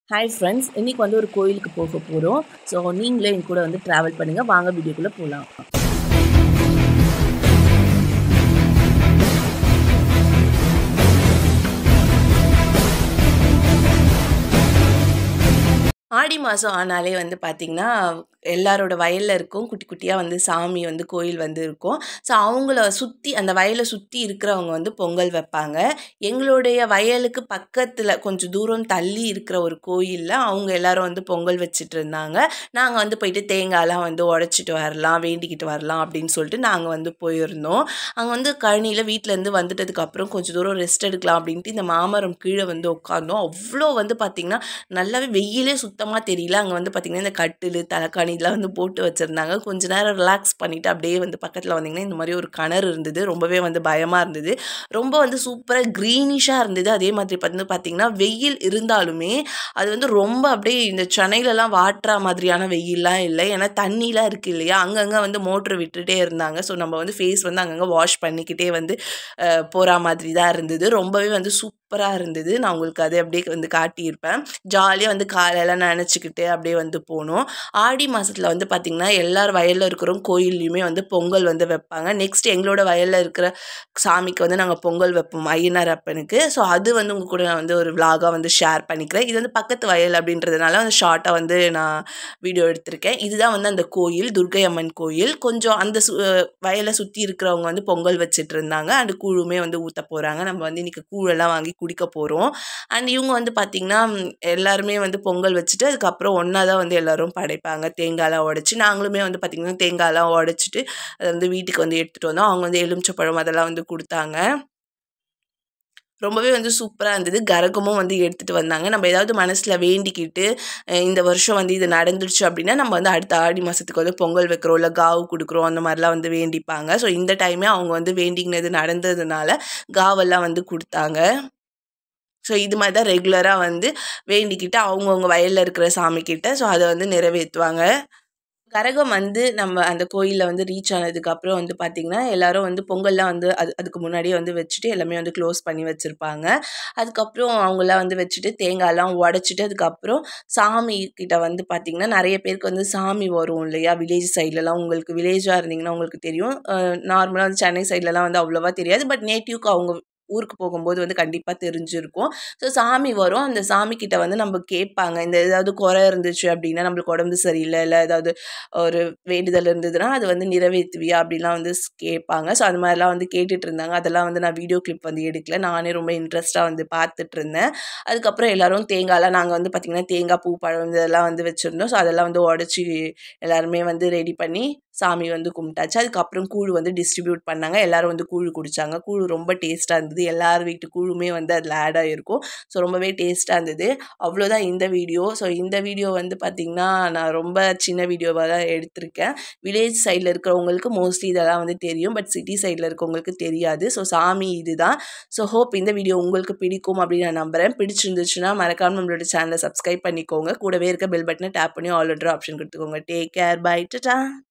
hi friends இன்னைக்கு வந்து ஒரு கோயிலுக்கு போக போகிறோம் ஸோ நீங்களே என் கூட வந்து ட்ராவல் பண்ணுங்கள் வாங்க வீடியோக்குள்ளே போகலாம் ஆடி மாதம் ஆனாலே வந்து பார்த்திங்கன்னா எல்லாரோட வயலில் இருக்கும் குட்டி குட்டியாக வந்து சாமி வந்து கோயில் வந்து இருக்கும் ஸோ அவங்கள சுற்றி அந்த வயலை சுற்றி இருக்கிறவங்க வந்து பொங்கல் வைப்பாங்க எங்களுடைய வயலுக்கு பக்கத்தில் கொஞ்சம் தூரம் தள்ளி இருக்கிற ஒரு கோயிலில் அவங்க எல்லாரும் வந்து பொங்கல் வச்சுட்டு இருந்தாங்க நாங்கள் வந்து போயிட்டு தேங்காய்லாம் வந்து உடச்சிட்டு வரலாம் வேண்டிக்கிட்டு வரலாம் அப்படின்னு சொல்லிட்டு நாங்கள் வந்து போயிருந்தோம் அங்கே வந்து கழனியில் வீட்டிலேருந்து வந்துட்டதுக்கப்புறம் கொஞ்சம் தூரம் ரெஸ்ட் எடுக்கலாம் அப்படின்ட்டு இந்த மாமரம் கீழே வந்து உட்காந்தோம் அவ்வளோ வந்து பார்த்திங்கன்னா நல்லாவே வெயிலே சுத்தமாக தெரியல அங்கே வந்து பார்த்திங்கன்னா இந்த கட்டில் தலைக்காணி இதெல்லாம் வந்து போட்டு வச்சுருந்தாங்க கொஞ்ச நேரம் ரிலாக்ஸ் பண்ணிவிட்டு அப்படியே வந்து பக்கத்தில் வந்திங்கன்னா இந்த மாதிரி ஒரு கிணறு இருந்தது ரொம்பவே வந்து பயமாக இருந்தது ரொம்ப வந்து சூப்பராக க்ரீனிஷாக இருந்தது அதே மாதிரி வந்து பார்த்திங்கன்னா வெயில் இருந்தாலுமே அது வந்து ரொம்ப அப்படியே இந்த சென்னையிலலாம் வாட்டுற மாதிரியான வெயில்லாம் இல்லை ஏன்னா தண்ணிலாம் இருக்குது இல்லையா அங்கங்கே வந்து மோட்ரு விட்டுட்டே இருந்தாங்க ஸோ நம்ம வந்து ஃபேஸ் வந்து அங்கங்கே வாஷ் பண்ணிக்கிட்டே வந்து போகிற மாதிரி தான் இருந்தது ரொம்பவே வந்து சூப்பராக இருந்தது நான் உங்களுக்கு அதை அப்படியே வந்து காட்டியிருப்பேன் ஜாலியாக வந்து காலையெல்லாம் நினச்சிக்கிட்டு அப்படியே வந்து போனோம் ஆடி மாதத்தில் வந்து பார்த்திங்கன்னா எல்லார் வயலில் இருக்கிற கோயில்லையுமே வந்து பொங்கல் வந்து வைப்பாங்க நெக்ஸ்ட் எங்களோட வயலில் இருக்கிற சாமிக்கு வந்து நாங்கள் பொங்கல் வைப்போம் ஐயனார் அப்பனுக்கு ஸோ அது வந்து உங்கள் கூட நான் வந்து ஒரு விலாகாக வந்து ஷேர் பண்ணிக்கிறேன் இது வந்து பக்கத்து வயல் அப்படின்றதுனால வந்து ஷார்ட்டாக வந்து நான் வீடியோ எடுத்திருக்கேன் இதுதான் வந்து அந்த கோயில் துர்கை அம்மன் கோயில் கொஞ்சம் அந்த சு வயலை சுற்றி இருக்கிறவங்க வந்து பொங்கல் வச்சுட்டு இருந்தாங்க அண்ட் கூழுமே வந்து ஊற்ற போகிறாங்க நம்ம வந்து இன்றைக்கி கூழெல்லாம் வாங்கி குடிக்க போகிறோம் அண்ட் இவங்க வந்து பார்த்திங்கன்னா எல்லாருமே வந்து பொங்கல் வச்சுட்டு அதுக்கப்புறம் ஒன்றா தான் வந்து எல்லோரும் படைப்பாங்க தேங்காய்லாம் உடச்சி நாங்களுமே வந்து பார்த்திங்கன்னா தேங்காய்லாம் உடச்சிட்டு அதை வந்து வீட்டுக்கு வந்து எடுத்துகிட்டு வந்தோம் அவங்க வந்து எலுமிச்சப்பழம் அதெல்லாம் வந்து கொடுத்தாங்க ரொம்பவே வந்து சூப்பராக இருந்தது கரகமும் வந்து எடுத்துகிட்டு வந்தாங்க நம்ம ஏதாவது மனசில் வேண்டிக்கிட்டு இந்த வருஷம் வந்து இது நடந்துடுச்சு அப்படின்னா நம்ம வந்து அடுத்த ஆடி மாதத்துக்கு வந்து பொங்கல் வைக்கிறோம் இல்லை காவு கொடுக்குறோம் அந்த மாதிரிலாம் வந்து வேண்டிப்பாங்க ஸோ இந்த டைமே அவங்க வந்து வேண்டிக்கினது நடந்ததுனால காவெல்லாம் வந்து கொடுத்தாங்க ஸோ இது மாதிரி தான் ரெகுலராக வந்து வேண்டிக்கிட்டு அவங்கவுங்க வயலில் இருக்கிற சாமிக்கிட்ட ஸோ அதை வந்து நிறைவேற்றுவாங்க கரகம் வந்து நம்ம அந்த கோயிலில் வந்து ரீச் ஆனதுக்கப்புறம் வந்து பார்த்திங்கன்னா எல்லோரும் வந்து பொங்கல்லாம் வந்து அது அதுக்கு முன்னாடியே வந்து வச்சுட்டு எல்லாமே வந்து க்ளோஸ் பண்ணி வச்சுருப்பாங்க அதுக்கப்புறம் அவங்களாம் வந்து வச்சுட்டு தேங்காய்லாம் உடச்சிட்டு அதுக்கப்புறம் சாமி கிட்ட வந்து பார்த்திங்கன்னா நிறைய பேருக்கு வந்து சாமி வரும் இல்லையா வில்லேஜ் சைட்லலாம் உங்களுக்கு வில்லேஜாக இருந்தீங்கன்னா உங்களுக்கு தெரியும் நார்மலாக வந்து சென்னை சைட்லலாம் வந்து அவ்வளோவா தெரியாது பட் நேட்டிவ்க்கு அவங்க ஊருக்கு போகும்போது வந்து கண்டிப்பாக தெரிஞ்சிருக்கும் ஸோ சாமி வரும் அந்த சாமி கிட்ட வந்து நம்ம கேட்பாங்க இந்த ஏதாவது குறை இருந்துச்சு அப்படின்னா நம்மளுக்கு உடம்பு சரியில்லை இல்லை ஏதாவது ஒரு வேண்டுதல் இருந்ததுன்னா அது வந்து நிறைவேற்றுவியா அப்படிலாம் வந்து கேட்பாங்க ஸோ அது மாதிரிலாம் வந்து கேட்டுட்டு இருந்தாங்க அதெல்லாம் வந்து நான் வீடியோ கிளிப் வந்து எடுக்கல நானே ரொம்ப இன்ட்ரெஸ்ட்டாக வந்து பார்த்துட்டு இருந்தேன் அதுக்கப்புறம் எல்லோரும் தேங்காய்லாம் நாங்கள் வந்து பார்த்திங்கன்னா தேங்காய் பூ பழம் இதெல்லாம் வந்து வச்சுருந்தோம் ஸோ அதெல்லாம் வந்து உடச்சி எல்லாருமே வந்து ரெடி பண்ணி சாமி வந்து கும்பிட்டாச்சு அதுக்கப்புறம் கூழ் வந்து டிஸ்ட்ரிபியூட் பண்ணாங்க எல்லோரும் வந்து கூழ் குடித்தாங்க கூழ் ரொம்ப டேஸ்ட்டாக இருந்தது எல்லார் வீட்டு கூழுமே வந்து அதில் ஆட் ஆகிருக்கும் ஸோ ரொம்பவே டேஸ்ட்டாக இருந்தது அவ்வளோதான் இந்த வீடியோ ஸோ இந்த வீடியோ வந்து பார்த்திங்கன்னா நான் ரொம்ப சின்ன வீடியோவாக தான் எடுத்திருக்கேன் வில்லேஜ் சைடில் இருக்கிறவங்களுக்கு மோஸ்ட்லி இதெல்லாம் வந்து தெரியும் பட் சிட்டி சைடில் இருக்கவங்களுக்கு தெரியாது ஸோ சாமி இதுதான் ஸோ ஹோப் இந்த வீடியோ உங்களுக்கு பிடிக்கும் அப்படின்னு நான் நம்புகிறேன் பிடிச்சிருந்துச்சுன்னா மறக்காமல் நம்மளோட சேனலை சப்ஸ்கிரைப் பண்ணிக்கோங்க கூடவே இருக்க பெல் பட்டனை டேப் பண்ணி ஆல் ஆப்ஷன் கொடுத்துக்கோங்க டேக் கேர் பை டா